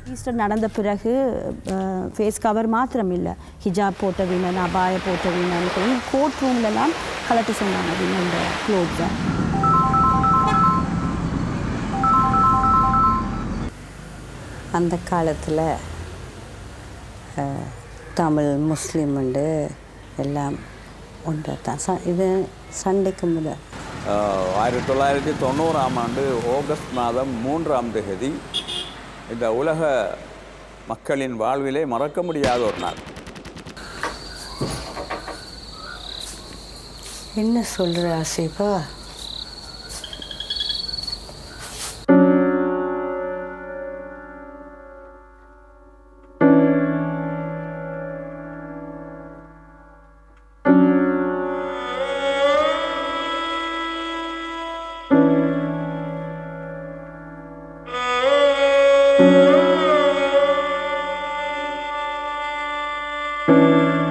Easter நடந்த பிறகு face cover மாத்திரம் இல்லை ஹிஜாப் போட்ட வீணன் அபாய போட்ட வீணன் கோர்ட் ரூம்லலாம் கலட்டி சொன்னாங்க வீணன் க்ளோத்ஸை அந்த காலத்தில் தமிழ் முஸ்லீம் உண்டு எல்லாம் ஒன்று தான் ச இது சண்டைக்கு முதல் ஆஹ் ஆயிரத்தி தொள்ளாயிரத்தி தொண்ணூறாம் ஆண்டு ஆகஸ்ட் மாதம் மூன்றாம் தேதி இந்த உலக மக்களின் வாழ்விலே மறக்க முடியாத ஒரு நாள் என்ன சொல்கிற ஆசிபா Thank you.